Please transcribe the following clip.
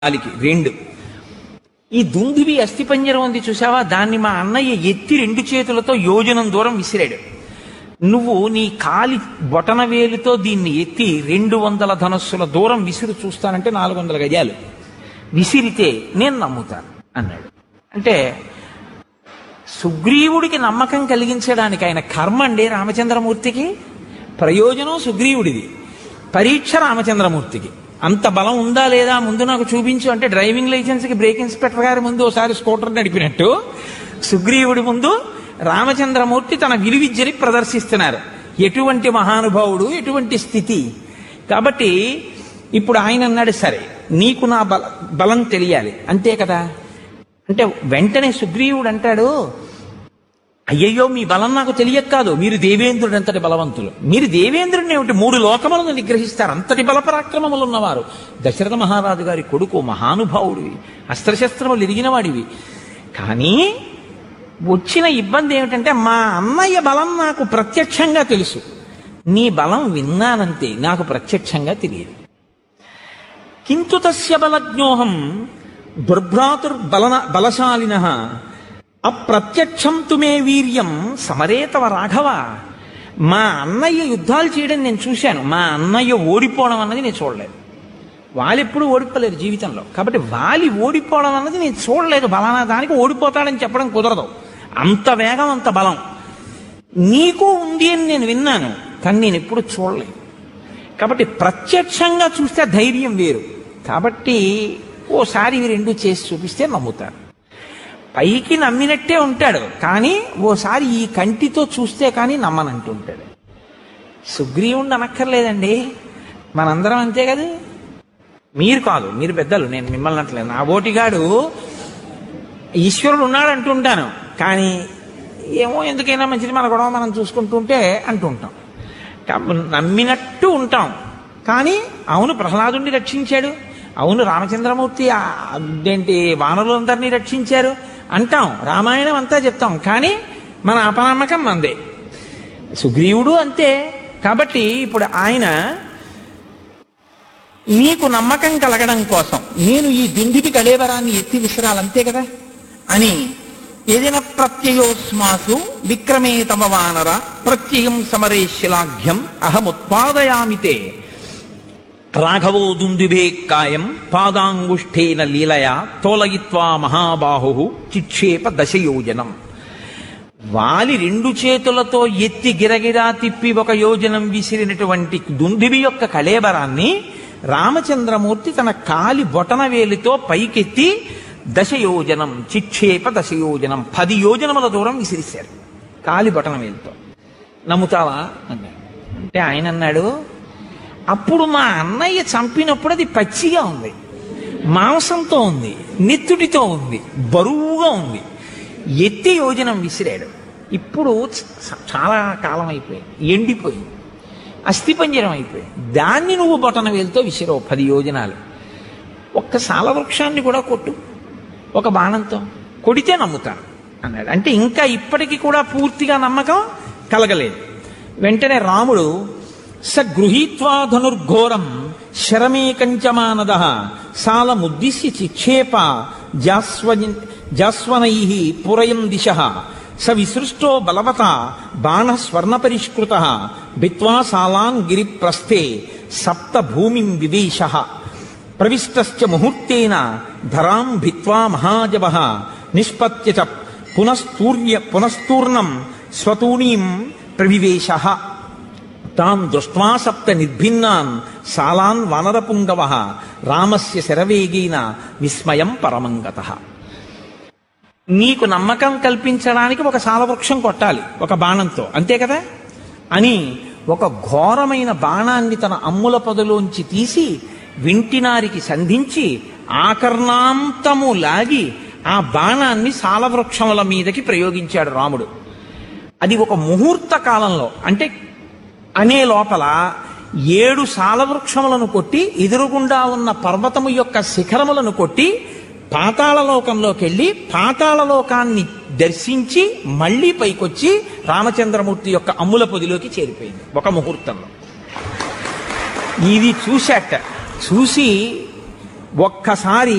గాలికి రెండు ఈ దుందువి అస్థిపంజరం ఉంది చూసావా దాన్ని మా అన్నయ్య ఎత్తి రెండు చేతులతో యోజనం దూరం విసిరాడు నువ్వు నీ కాలి బొటన వేలుతో దీన్ని ఎత్తి రెండు వందల ధనస్సుల దూరం విసిరి చూస్తానంటే నాలుగు వందల గజాలు విసిరితే నేను నమ్ముతాను అన్నాడు అంటే సుగ్రీవుడికి నమ్మకం కలిగించడానికి ఆయన కర్మ అండి రామచంద్రమూర్తికి ప్రయోజనం సుగ్రీవుడిది పరీక్ష రామచంద్రమూర్తికి అంత బలం ఉందా లేదా ముందు నాకు చూపించు అంటే డ్రైవింగ్ లైసెన్స్కి బ్రేక్ ఇన్స్పెక్టర్ గారి ముందు ఒకసారి స్కూటర్ నడిపినట్టు సుగ్రీవుడి ముందు రామచంద్రమూర్తి తన విలువిద్యని ప్రదర్శిస్తున్నారు ఎటువంటి మహానుభావుడు ఎటువంటి స్థితి కాబట్టి ఇప్పుడు ఆయన అన్నాడు సరే నీకు నా బల బలం తెలియాలి అంతే కదా అంటే వెంటనే సుగ్రీవుడు అంటాడు అయ్యయ్యో మీ బలం నాకు తెలియక కాదు మీరు దేవేంద్రుడు అంతటి బలవంతులు మీరు దేవేంద్రుడిని ఏమిటి మూడు లోకములను నిగ్రహిస్తారు అంతటి బలపరాక్రమములు ఉన్నవారు దశరథ మహారాజు గారి కొడుకు మహానుభావుడివి అస్త్రశస్త్రములు ఎరిగిన వాడివి కానీ వచ్చిన ఇబ్బంది ఏమిటంటే మా అన్నయ్య బలం నాకు ప్రత్యక్షంగా తెలుసు నీ బలం విన్నానంతే నాకు ప్రత్యక్షంగా తెలియదు కింతు తస్య బలజ్ఞోహం దుర్భ్రాతుర్బలన బలశాలిన అప్రత్యక్షం తుమే వీర్యం సమరేతవ రాఘవ మా అన్నయ్య యుద్ధాలు చేయడం నేను చూశాను మా అన్నయ్య ఓడిపోవడం అన్నది నేను చూడలేదు వాళ్ళెప్పుడు ఓడిపోలేరు జీవితంలో కాబట్టి వాలి ఓడిపోవడం అన్నది నేను చూడలేదు బలానా దానికి ఓడిపోతాడని చెప్పడం కుదరదు అంత వేగం అంత బలం నీకు ఉంది అని నేను విన్నాను కానీ నేను ఎప్పుడు చూడలేదు కాబట్టి ప్రత్యక్షంగా చూస్తే ధైర్యం వేరు కాబట్టి ఓసారి ఇవి రెండు చేసి చూపిస్తే నమ్ముతారు పైకి నమ్మినట్టే ఉంటాడు కానీ ఓసారి ఈ కంటితో చూస్తే కానీ నమ్మనంటుంటాడు సుగ్రీవుణ్ణి అనక్కర్లేదండి మనందరం అంతే కదా మీరు కాదు మీరు పెద్దలు నేను మిమ్మల్ని అంటలేదు నా ఓటిగాడు ఈశ్వరుడు ఉన్నాడు అంటుంటాను కానీ ఏమో ఎందుకైనా మంచిది మన గొడవ మనం చూసుకుంటుంటే అంటుంటాం కాబ- నమ్మినట్టు ఉంటాం కానీ అవును ప్రహ్లాదుని రక్షించాడు అవును రామచంద్రమూర్తి ఆ అదేంటి వానరులందరినీ రక్షించారు అంటాం రామాయణం అంతా చెప్తాం కానీ మన అపనమ్మకం మందే సుగ్రీవుడు అంతే కాబట్టి ఇప్పుడు ఆయన నీకు నమ్మకం కలగడం కోసం నేను ఈ దుందిటి కళేబరాన్ని ఎత్తి విసరాలంతే కదా అని ఏదైనా ప్రత్యయోస్మాసు విక్రమే తమ వానర ప్రత్యయం సమరే శిలాఘ్యం అహముత్పాదయామితే రాఘవో దుందుభే కాయం పాదాంగుష్ఠేన లీలయా తోలయిత్వా మహాబాహు చిక్షేప దశయోజనం వాలి రెండు చేతులతో ఎత్తి గిరగిరా తిప్పి ఒక యోజనం విసిరినటువంటి దుందుబి యొక్క కళేబరాన్ని రామచంద్రమూర్తి తన కాలి బొటన వేలితో పైకెత్తి దశయోజనం చిక్షేప దశయోజనం పది యోజనముల దూరం విసిరిశారు కాలి బొటన వేలితో నమ్ముతావా అన్నాడు అంటే ఆయన అన్నాడు అప్పుడు మా అన్నయ్య చంపినప్పుడు అది పచ్చిగా ఉంది మాంసంతో ఉంది నెత్తుటితో ఉంది బరువుగా ఉంది ఎత్తి యోజనం విసిరాడు ఇప్పుడు చ- చాలా కాలం అయిపోయింది ఎండిపోయింది అస్థిపంజరం అయిపోయింది దాన్ని నువ్వు బొటన వేలుతో విసిరావు పది యోజనాలు ఒక్క సాల వృక్షాన్ని కూడా కొట్టు ఒక బాణంతో కొడితే నమ్ముతాను అన్నాడు అంటే ఇంకా ఇప్పటికీ కూడా పూర్తిగా నమ్మకం కలగలేదు వెంటనే రాముడు స గృహీత్వా ధనుర్ఘోరం శరమేకంచమానద సాలముద్దిశ్య చిక్షేప జాస్వని జాస్వనై పురయం దిశ స విసృష్టో బలవత బాణస్వర్ణపరిష్కృత భిత్వా సాలాన్ గిరిప్రస్థే సప్త భూమిం వివేశ ప్రవిష్టశ్చ ముహూర్తేన ధరాం భిత్వా మహాజవ నిష్పత్య చ పునస్తూర్య పునస్తూర్ణం స్వతూణీం ప్రవివేశ తాన్ దృష్ట్వా సప్త నిర్భిన్నాన్ సాలాన్ వానరపుంగవ రామస్య శరవేగేన విస్మయం పరమంగత నీకు నమ్మకం కల్పించడానికి ఒక సాలవృక్షం కొట్టాలి ఒక బాణంతో అంతే కదా అని ఒక ఘోరమైన బాణాన్ని తన అమ్ముల పొదలోంచి తీసి వింటినారికి సంధించి ఆకర్ణాంతము లాగి ఆ బాణాన్ని సాలవృక్షముల మీదకి ప్రయోగించాడు రాముడు అది ఒక ముహూర్త కాలంలో అంటే అనే లోపల ఏడు సాలవృక్షములను కొట్టి ఎదురుగుండా ఉన్న పర్వతము యొక్క శిఖరములను కొట్టి పాతాళలోకంలోకి వెళ్ళి పాతాళలోకాన్ని దర్శించి మళ్ళీ పైకొచ్చి రామచంద్రమూర్తి యొక్క అమ్ముల పొదిలోకి చేరిపోయింది ఒక ముహూర్తంలో ఇది చూశాట చూసి ఒక్కసారి